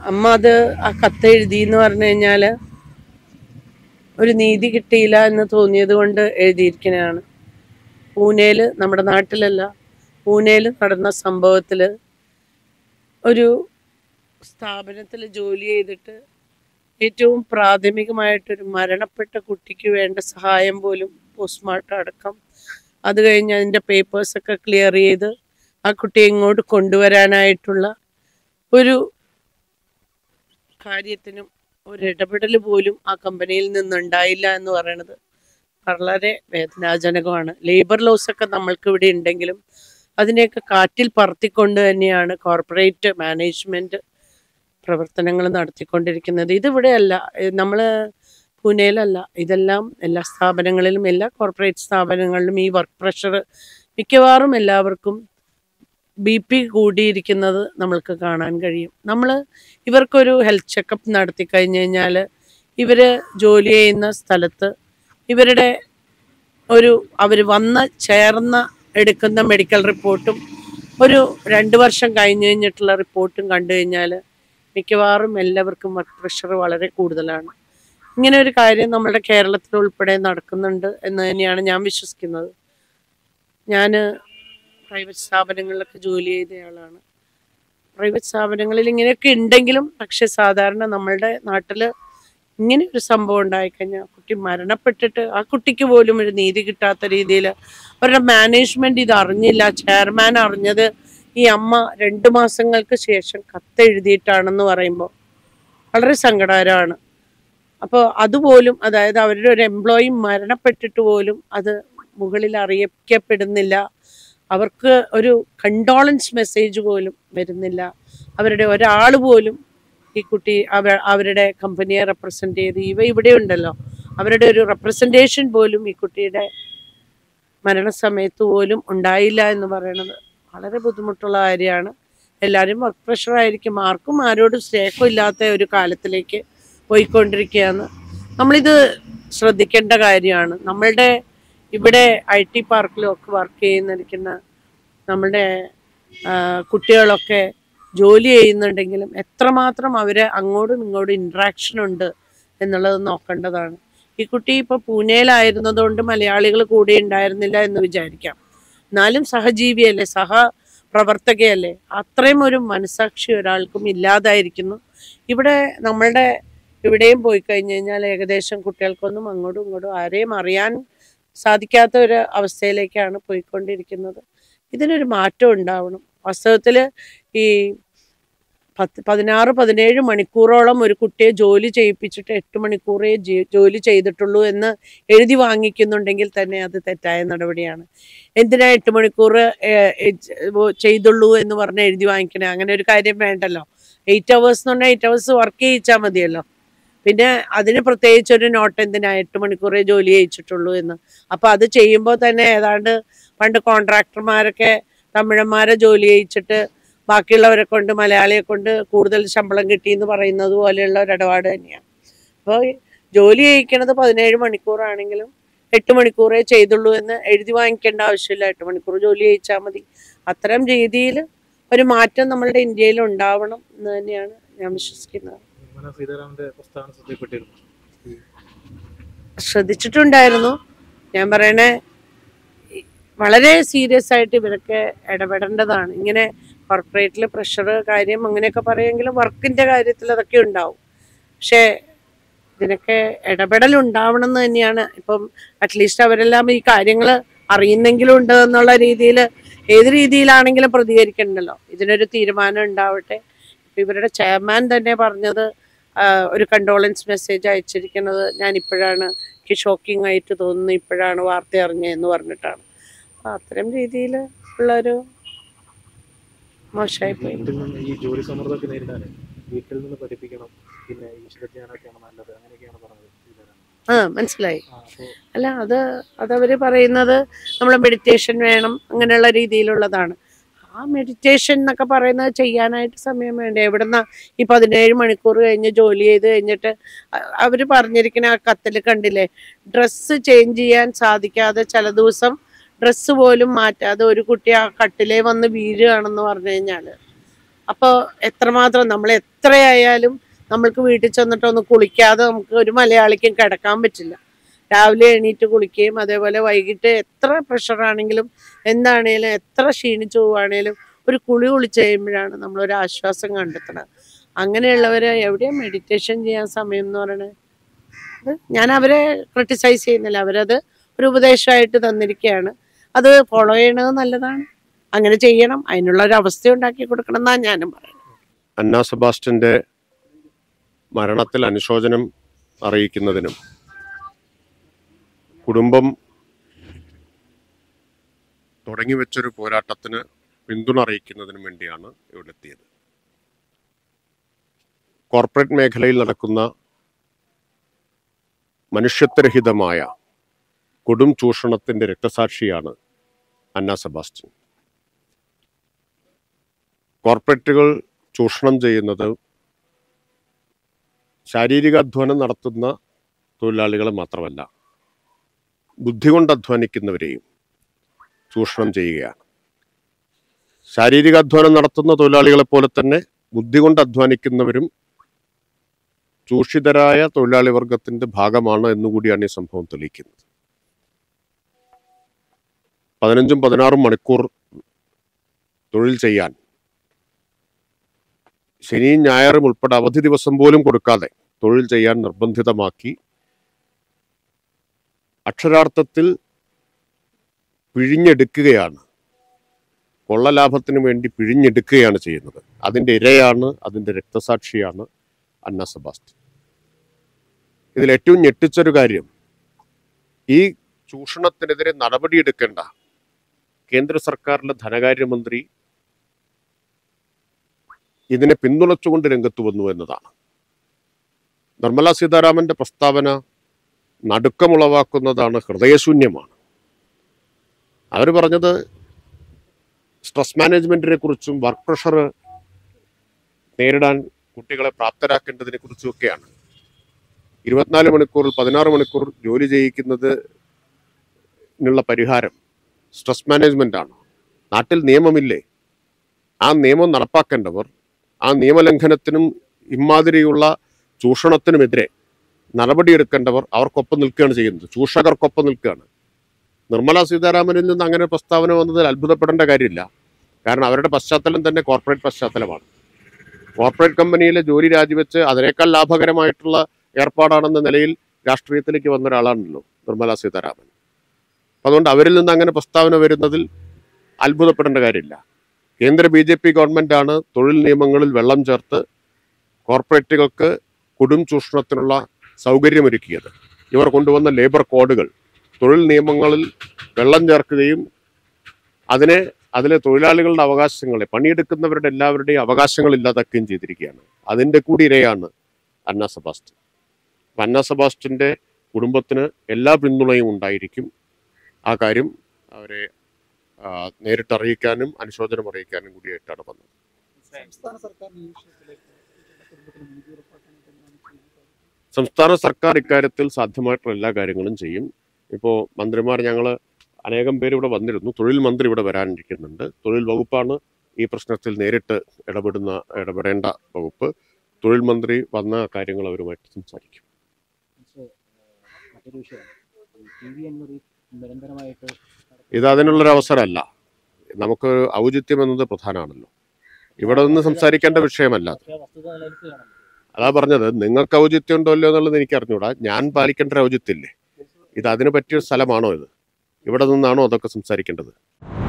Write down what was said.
അമ്മ അത് ആ കത്ത് എഴുതി എന്ന് പറഞ്ഞു കഴിഞ്ഞാൽ ഒരു നീതി കിട്ടിയില്ല എന്ന് തോന്നിയത് കൊണ്ട് എഴുതിയിരിക്കുന്നതാണ് പൂനെയിൽ നമ്മുടെ നാട്ടിലല്ല പൂനെയിൽ നടന്ന സംഭവത്തിൽ ഒരു സ്ഥാപനത്തിൽ ജോലി ചെയ്തിട്ട് ഏറ്റവും പ്രാഥമികമായിട്ടൊരു മരണപ്പെട്ട കുട്ടിക്ക് വേണ്ട സഹായം പോലും പോസ്റ്റ്മോർട്ടം അടക്കം അത് കഴിഞ്ഞ് അതിൻ്റെ പേപ്പേഴ്സൊക്കെ ക്ലിയർ ചെയ്ത് ആ കുട്ടിയെ ഇങ്ങോട്ട് കൊണ്ടുവരാനായിട്ടുള്ള ഒരു കാര്യത്തിനും ഒരു ഇടപെടൽ പോലും ആ കമ്പനിയിൽ നിന്നുണ്ടായില്ല എന്ന് പറയുന്നത് വളരെ വേദനാജനകമാണ് ലേബർ ലോസ് ഒക്കെ നമ്മൾക്ക് ഇവിടെ ഉണ്ടെങ്കിലും അതിനെയൊക്കെ കാറ്റിൽ പറത്തിക്കൊണ്ട് തന്നെയാണ് കോർപ്പറേറ്റ് മാനേജ്മെന്റ് പ്രവർത്തനങ്ങൾ നടത്തിക്കൊണ്ടിരിക്കുന്നത് ഇതിവിടെയല്ല നമ്മൾ പൂനെയിലല്ല ഇതെല്ലാം എല്ലാ സ്ഥാപനങ്ങളിലും എല്ലാ കോർപ്പറേറ്റ് സ്ഥാപനങ്ങളിലും ഈ വർക്ക് പ്രഷർ മിക്കവാറും എല്ലാവർക്കും ബി പി കൂടിയിരിക്കുന്നത് നമ്മൾക്ക് കാണാൻ കഴിയും നമ്മൾ ഇവർക്കൊരു ഹെൽത്ത് ചെക്കപ്പ് നടത്തി കഴിഞ്ഞ് കഴിഞ്ഞാൽ ഇവർ ജോലി ചെയ്യുന്ന സ്ഥലത്ത് ഇവരുടെ ഒരു അവർ വന്ന് ചേർന്ന എടുക്കുന്ന മെഡിക്കൽ റിപ്പോർട്ടും ഒരു രണ്ട് വർഷം കഴിഞ്ഞ് കഴിഞ്ഞിട്ടുള്ള റിപ്പോർട്ടും കണ്ടു കഴിഞ്ഞാൽ മിക്കവാറും എല്ലാവർക്കും വർക്ക് പ്രഷർ വളരെ കൂടുതലാണ് ഇങ്ങനെ ഒരു കാര്യം നമ്മുടെ കേരളത്തിൽ ഉൾപ്പെടെ നടക്കുന്നുണ്ട് എന്ന് തന്നെയാണ് ഞാൻ വിശ്വസിക്കുന്നത് ഞാൻ പ്രൈവറ്റ് സ്ഥാപനങ്ങളിലൊക്കെ ജോലി ചെയ്തയാളാണ് പ്രൈവറ്റ് സ്ഥാപനങ്ങളിൽ ഇങ്ങനെയൊക്കെ ഉണ്ടെങ്കിലും പക്ഷെ സാധാരണ നമ്മളുടെ നാട്ടിൽ ഇങ്ങനെ ഒരു സംഭവം ഉണ്ടായിക്കഴിഞ്ഞാൽ കുട്ടി മരണപ്പെട്ടിട്ട് ആ കുട്ടിക്ക് പോലും ഒരു നീതി കിട്ടാത്ത രീതിയിൽ അവരുടെ മാനേജ്മെന്റ് ഇത് അറിഞ്ഞില്ല ചെയർമാൻ അറിഞ്ഞത് ഈ അമ്മ രണ്ട് മാസങ്ങൾക്ക് ശേഷം കത്തെഴുതിയിട്ടാണെന്ന് പറയുമ്പോൾ വളരെ സങ്കടകരമാണ് അപ്പോൾ അതുപോലും അതായത് അവരുടെ ഒരു എംപ്ലോയി മരണപ്പെട്ടിട്ട് പോലും അത് മുകളിൽ അറിയിക്കപ്പെടുന്നില്ല അവർക്ക് ഒരു കണ്ടോളൻസ് മെസ്സേജ് പോലും വരുന്നില്ല അവരുടെ ഒരാൾ പോലും ഈ കുട്ടി അവ അവരുടെ കമ്പനിയെ റെപ്രസെൻ്റ് ചെയ്ത് ഇവ ഇവിടെ ഉണ്ടല്ലോ അവരുടെ ഒരു റെപ്രസെൻറ്റേഷൻ പോലും ഈ കുട്ടിയുടെ മരണസമയത്ത് പോലും ഉണ്ടായില്ല എന്ന് പറയുന്നത് വളരെ ബുദ്ധിമുട്ടുള്ള കാര്യമാണ് എല്ലാവരും വർക്ക് പ്രഷർ ആയിരിക്കും ആർക്കും ആരോടും സ്നേഹമില്ലാത്ത ഒരു കാലത്തിലേക്ക് പോയിക്കൊണ്ടിരിക്കുകയാണ് നമ്മളിത് ശ്രദ്ധിക്കേണ്ട കാര്യമാണ് നമ്മളുടെ ഇവിടെ ഐ ടി പാർക്കിലും ഒക്കെ വർക്ക് ചെയ്യുന്നിരിക്കുന്ന നമ്മളുടെ ആ, കുട്ടികളൊക്കെ ജോലി ചെയ്യുന്നുണ്ടെങ്കിലും എത്രമാത്രം അവര് അങ്ങോട്ടും ഇങ്ങോട്ടും ഇൻട്രാക്ഷൻ ഉണ്ട് എന്നുള്ളത് നോക്കേണ്ടതാണ് ഈ കുട്ടി ഇപ്പോൾ പൂനെയിലായിരുന്നതുകൊണ്ട് മലയാളികൾ കൂടെ ഉണ്ടായിരുന്നില്ല എന്ന് വിചാരിക്കാം എന്നാലും സഹജീവിയല്ലേ സഹ പ്രവർത്തകയല്ലേ അത്രയും ഒരു മനസാക്ഷി ഒരാൾക്കും ഇല്ലാതായിരിക്കുന്നു ഇവിടെ നമ്മളുടെ ഇവിടെയും പോയി കഴിഞ്ഞു കഴിഞ്ഞാൽ ഏകദേശം കുട്ടികൾക്കൊന്നും അങ്ങോട്ടും ഇങ്ങോട്ടും ആരെയും അറിയാൻ സാധിക്കാത്ത ഒരു അവസ്ഥയിലേക്കാണ് പോയിക്കൊണ്ടിരിക്കുന്നത് ഇതിനൊരു മാറ്റം ഉണ്ടാവണം വാസ്തവത്തിൽ ഈ പത്ത് പതിനാറ് പതിനേഴ് മണിക്കൂറോളം ഒരു കുട്ടിയെ ജോലി ചെയ്യിപ്പിച്ചിട്ട് എട്ട് മണിക്കൂറേ ജി- ജോലി ചെയ്തിട്ടുള്ളൂ എന്ന് എഴുതി വാങ്ങിക്കുന്നുണ്ടെങ്കിൽ തന്നെ അത് തെറ്റായ നടപടിയാണ് എന്തിനാ എട്ട് മണിക്കൂർ ഏഹ്, ഏഹ്, ചെ- ചെയ്തുള്ളൂ എന്ന് പറഞ്ഞ് എഴുതി വാങ്ങിക്കണേ അങ്ങനെ ഒരു കാര്യം വേണ്ടല്ലോ എയ്റ്റ് അവേഴ്സ് എന്ന് പറഞ്ഞാൽ എയ്റ്റ് അവേഴ്സ് വർക്ക് ചെയ്യിച്ചാൽ മതിയല്ലോ പിന്നെ അതിന് പ്രത്യേകിച്ച് ഒരു നോട്ട് എന്തിനാ എട്ട് മണിക്കൂറേ ജോലി ചെയ്യിച്ചിട്ടുള്ളൂ എന്ന് അപ്പൊ അത് ചെയ്യുമ്പോൾ തന്നെ ഏതാണ്ട് പണ്ട് കോൺട്രാക്ടർമാരൊക്കെ തമിഴന്മാരെ ജോലി ചെയ്യിച്ചിട്ട് ബാക്കിയുള്ളവരെ കൊണ്ട് മലയാളിയെ കൊണ്ട് കൂടുതൽ ശമ്പളം കിട്ടി എന്ന് പറയുന്നത് പോലെയുള്ള ഒരു ഇടപാട് തന്നെയാണ് അപ്പോൾ ജോലി ചെയ്യിക്കണത് പതിനേഴ് മണിക്കൂറാണെങ്കിലും എട്ട് മണിക്കൂറേ ചെയ്തുള്ളൂ എന്ന് എഴുതി വാങ്ങിക്കേണ്ട ആവശ്യമില്ല എട്ട് മണിക്കൂർ ജോലി ചെയ്യിച്ചാൽ മതി അത്തരം രീതിയിൽ ഒരു മാറ്റം നമ്മളുടെ ഇന്ത്യയിൽ ഉണ്ടാവണം എന്ന് തന്നെയാണ് ഞാൻ വിശ്വസിക്കുന്നത് നിർമ്മല സീതാരാമന്റെ പ്രസ്താവന ശ്രദ്ധയിൽപ്പെട്ടിരുന്നു ഈ ശ്രദ്ധിച്ചിട്ടുണ്ടായിരുന്നു ഞാൻ പറയണേ ഈ വളരെ സീരിയസ് ആയിട്ട് ഇവരൊക്കെ ഇടപെടേണ്ടതാണ് ഇങ്ങനെ കോർപ്പറേറ്റിൽ പ്രഷർ കാര്യം അങ്ങനെയൊക്കെ പറയുമെങ്കിലും വർക്കിന്റെ കാര്യത്തിൽ അതൊക്കെ ഉണ്ടാവും പക്ഷേ ഇതിനൊക്കെ ഇടപെടൽ ഉണ്ടാവണം എന്ന് തന്നെയാണ് ഇപ്പം അറ്റ്ലീസ്റ്റ് അവരെല്ലാം ഈ കാര്യങ്ങൾ അറിയുന്നെങ്കിലും ഉണ്ട് എന്നുള്ള രീതിയിൽ ഏത് രീതിയിലാണെങ്കിലും പ്രതികരിക്കണ്ടല്ലോ ഇതിനൊരു തീരുമാനം ഉണ്ടാവട്ടെ ഇപ്പം ഇവരുടെ ചെയർമാൻ തന്നെ പറഞ്ഞത് ആ, ഒരു കണ്ടോളൻസ് മെസ്സേജ് അയച്ചിരിക്കുന്നത് ഞാൻ ഇപ്പോഴാണ് എനിക്ക് ഷോക്കിംഗ് ആയിട്ട് തോന്നുന്നു ഇപ്പോഴാണ് വാർത്ത അറിഞ്ഞതെന്ന് പറഞ്ഞിട്ടാണ് അപ്പം അത്തരം രീതിയിൽ ഉള്ളൊരു മോശമായി പോയി വീട്ടിൽ നിന്ന് ഈ ജോലി സമ്മർദ്ദമൊക്കെ നേരിടാൻ വീട്ടിൽ നിന്ന് പഠിപ്പിക്കണം പിന്നെ ഈശ്വരജ്ഞാനമൊക്കെയാണ് നല്ലത് അങ്ങനെയൊക്കെയാണ് പറഞ്ഞത് സീതാരാമൻ ആ മനസ്സിലായി ആ അപ്പോൾ അല്ല അത് അതവർ പറയുന്നത് നമ്മൾ മെഡിറ്റേഷൻ വേണം അങ്ങനെയുള്ള രീതിയിലുള്ളതാണ് ആ മെഡിറ്റേഷൻ എന്നൊക്കെ പറയുന്നത് ചെയ്യാനായിട്ട് സമയം വേണ്ടേ എവിടുന്ന ഈ പതിനേഴ് മണിക്കൂർ കഴിഞ്ഞ് ജോലി ചെയ്ത് കഴിഞ്ഞിട്ട് അവർ പറഞ്ഞിരിക്കുന്ന ആ കത്തിൽ കണ്ടില്ലേ ഡ്രസ്സ് ചേഞ്ച് ചെയ്യാൻ സാധിക്കാതെ ചില ദിവസം ഡ്രസ്സ് പോലും മാറ്റാതെ ഒരു കുട്ടി ആ കട്ടിലേ വന്ന് വീഴുകയാണെന്ന് പറഞ്ഞു കഴിഞ്ഞാൽ അപ്പോൾ എത്രമാത്രം നമ്മൾ എത്രയായാലും നമ്മൾക്ക് വീട്ടിൽ ചെന്നിട്ട് ഒന്ന് കുളിക്കാതെ നമുക്ക് ഒരു മലയാളിക്കും കിടക്കാൻ പറ്റില്ല രാവിലെ എണീറ്റ് കുളിക്കുകയും അതേപോലെ വൈകിട്ട് എത്ര പ്രഷറാണെങ്കിലും എന്താണേലും എത്ര ക്ഷീണിച്ചു പോവുകയാണേലും ഒരു കുളി കുളിച്ച് കഴിയുമ്പോഴാണ് നമ്മളൊരു ആശ്വാസം കണ്ടെത്തുന്നത് അങ്ങനെയുള്ളവരെ എവിടെയാണ് മെഡിറ്റേഷൻ ചെയ്യാൻ സമയം എന്ന് പറയണത് അത് ഞാൻ അവരെ ക്രിട്ടിസൈസ് ചെയ്യുന്നില്ല അവരത് ഒരു ഉപദേശമായിട്ട് തന്നിരിക്കുകയാണ് അത് ഫോളോ ചെയ്യണത് നല്ലതാണ് അങ്ങനെ ചെയ്യണം അതിനുള്ള ഒരു അവസ്ഥ ഉണ്ടാക്കി കൊടുക്കണം എന്നാണ് ഞാനും പറയുന്നത് അന്ന സെബാസ്റ്റ്യന്റെ മരണത്തിൽ അനുശോചനം അറിയിക്കുന്നതിനും കുടുംബം തുടങ്ങി വെച്ചൊരു പോരാട്ടത്തിന് പിന്തുണ അറിയിക്കുന്നതിനും വേണ്ടിയാണ് ഇവിടെ എത്തിയത് കോർപ്പറേറ്റ് മേഖലയിൽ നടക്കുന്ന മനുഷ്യത്വരഹിതമായ കൊടും ചൂഷണത്തിന്റെ രക്തസാക്ഷിയാണ് അന്ന സെബാസ്റ്റ്യൻ കോർപ്പറേറ്റുകൾ ചൂഷണം ചെയ്യുന്നത് ശാരീരിക അധ്വാനം നടത്തുന്ന തൊഴിലാളികളെ മാത്രമല്ല ബുദ്ധി കൊണ്ട് അധ്വാനിക്കുന്നവരെയും ചൂഷണം ചെയ്യുകയാണ് ശാരീരിക അധ്വാനം നടത്തുന്ന തൊഴിലാളികളെ പോലെ തന്നെ ബുദ്ധി കൊണ്ട് അധ്വാനിക്കുന്നവരും ചൂഷിതരായ തൊഴിലാളി വർഗത്തിന്റെ ഭാഗമാണ് എന്നുകൂടിയാണ് ഈ സംഭവം തെളിയിക്കുന്നത് പതിനഞ്ചും പതിനാറും മണിക്കൂർ തൊഴിൽ ചെയ്യാൻ ശനിയും ഞായറും ഉൾപ്പെടെ അവധി ദിവസം പോലും കൊടുക്കാതെ തൊഴിൽ ചെയ്യാൻ നിർബന്ധിതമാക്കി അക്ഷരാർത്ഥത്തിൽ പിഴിഞ്ഞെടുക്കുകയാണ് കൊള്ളലാഭത്തിന് വേണ്ടി പിഴിഞ്ഞെടുക്കുകയാണ് ചെയ്യുന്നത് അതിൻ്റെ ഇരയാണ് അതിൻ്റെ രക്തസാക്ഷിയാണ് അന്ന സെബാസ്റ്റ്യൻ ഇതിൽ ഏറ്റവും ഞെട്ടിച്ചൊരു കാര്യം ഈ ചൂഷണത്തിനെതിരെ നടപടിയെടുക്കേണ്ട കേന്ദ്ര സർക്കാരിലെ ധനകാര്യമന്ത്രി ഇതിനെ പിന്തുണച്ചുകൊണ്ട് രംഗത്ത് വന്നു എന്നതാണ് നിർമ്മല സീതാരാമന്റെ പ്രസ്താവന നടുക്കമുളവാക്കുന്നതാണ് ഹൃദയശൂന്യമാണ് അവർ പറഞ്ഞത് സ്ട്രെസ് മാനേജ്മെന്റിനെ കുറിച്ചും വർക്ക് പ്രഷർ നേരിടാൻ കുട്ടികളെ പ്രാപ്തരാക്കേണ്ടതിനെ കുറിച്ചുമൊക്കെയാണ് ഇരുപത്തിനാല് മണിക്കൂറിൽ പതിനാറ് മണിക്കൂർ ജോലി ചെയ്യിക്കുന്നതിനുള്ള പരിഹാരം സ്ട്രെസ് മാനേജ്മെന്റ് ആണ് നാട്ടിൽ നിയമമില്ലേ ആ നിയമം നടപ്പാക്കേണ്ടവർ ആ നിയമലംഘനത്തിനും ഇമാതിരിയുള്ള ചൂഷണത്തിനുമെതിരെ നടപടിയെടുക്കേണ്ടവർ അവർക്കൊപ്പം നിൽക്കുകയാണ് ചെയ്യുന്നത് ചൂഷകർക്കൊപ്പം നിൽക്കുകയാണ് നിർമ്മല സീതാരാമനിൽ നിന്ന് അങ്ങനെ പ്രസ്താവന വന്നതിൽ അത്ഭുതപ്പെടേണ്ട കാര്യമില്ല കാരണം അവരുടെ പശ്ചാത്തലം തന്നെ കോർപ്പറേറ്റ് പശ്ചാത്തലമാണ് കോർപ്പറേറ്റ് കമ്പനിയിലെ ജോലി രാജിവെച്ച് അതിനേക്കാൾ ലാഭകരമായിട്ടുള്ള ഏർപ്പാടാണെന്ന നിലയിൽ രാഷ്ട്രീയത്തിലേക്ക് വന്ന ഒരാളാണല്ലോ നിർമ്മല സീതാരാമൻ അതുകൊണ്ട് അവരിൽ നിന്ന് അങ്ങനെ പ്രസ്താവന വരുന്നതിൽ അത്ഭുതപ്പെടേണ്ട കാര്യമില്ല കേന്ദ്ര ബി ജെ പി ഗവൺമെന്റാണ് തൊഴിൽ നിയമങ്ങളിൽ വെള്ളം ചേർത്ത് കോർപ്പറേറ്റുകൾക്ക് കൊടും ചൂഷണത്തിനുള്ള സൗകര്യമൊരുക്കിയത് ഇവർ കൊണ്ടുവന്ന ലേബർ കോഡുകൾ തൊഴിൽ നിയമങ്ങളിൽ വെള്ളം ചേർക്കുകയും അതിനെ അതിലെ തൊഴിലാളികളുടെ അവകാശങ്ങളെ പണിയെടുക്കുന്നവരുടെ എല്ലാവരുടെയും അവകാശങ്ങൾ ഇല്ലാതാക്കുകയും ചെയ്തിരിക്കുകയാണ് അതിൻ്റെ കൂടി ഇരയാണ് അന്ന സെബാസ്റ്റ്യൻ അപ്പം അന്ന സെബാസ്റ്റ്യൻ്റെ കുടുംബത്തിന് എല്ലാ പിന്തുണയും ഉണ്ടായിരിക്കും ആ കാര്യം അവരെ ആ, നേരിട്ട് അറിയിക്കാനും അനുശോചനം അറിയിക്കാനും കൂടിയായിട്ടാണ് വന്നത് സംസ്ഥാന സർക്കാർ ഈ വിഷയത്തിലേക്ക് കുടുംബത്തിന് നീതി ഉറപ്പാക്കാനായിട്ട് എന്താണ് ചെയ്യുന്നത് സംസ്ഥാന സർക്കാർ ഇക്കാര്യത്തിൽ സാധ്യമായിട്ടുള്ള എല്ലാ കാര്യങ്ങളും ചെയ്യും ഇപ്പോൾ മന്ത്രിമാർ ഞങ്ങൾ അനേകം പേര് ഇവിടെ വന്നിരുന്നു തൊഴിൽ മന്ത്രി ഇവിടെ വരാനിരിക്കുന്നുണ്ട് തൊഴിൽ വകുപ്പാണ് ഈ പ്രശ്നത്തിൽ നേരിട്ട് ഇടപെടുന്ന ഇടപെടേണ്ട വകുപ്പ് തൊഴിൽ മന്ത്രി വന്ന കാര്യങ്ങൾ അവരുമായിട്ട് സംസാരിക്കും പക്ഷേ, ഏഹ്, മറ്റൊരു വിഷയം ടി വി അൻവർ നിരന്തരമായിട്ട് ഇത് അതിനുള്ളൊരു അവസരമല്ല നമുക്ക് ഔചിത്യം എന്നത് പ്രധാനമാണല്ലോ ഇവിടെ നിന്ന് സംസാരിക്കേണ്ട വിഷയമല്ല അത്. പക്ഷേ വസ്തുത നിലനിൽക്കുകയാണല്ലോ അതാ പറഞ്ഞത് നിങ്ങൾക്ക് ഔചിത്യം ഉണ്ടോ ഇല്ലയോ എന്നുള്ളത് എനിക്ക് അറിഞ്ഞൂടാ ഞാൻ പാലിക്കേണ്ട ഒരു ഔചിത്യമില്ലേ ഇത് അതിന് പറ്റിയ സ്ഥലമാണോ ഇത് ഇവിടെ നിന്നാണോ അതൊക്കെ സംസാരിക്കേണ്ടത്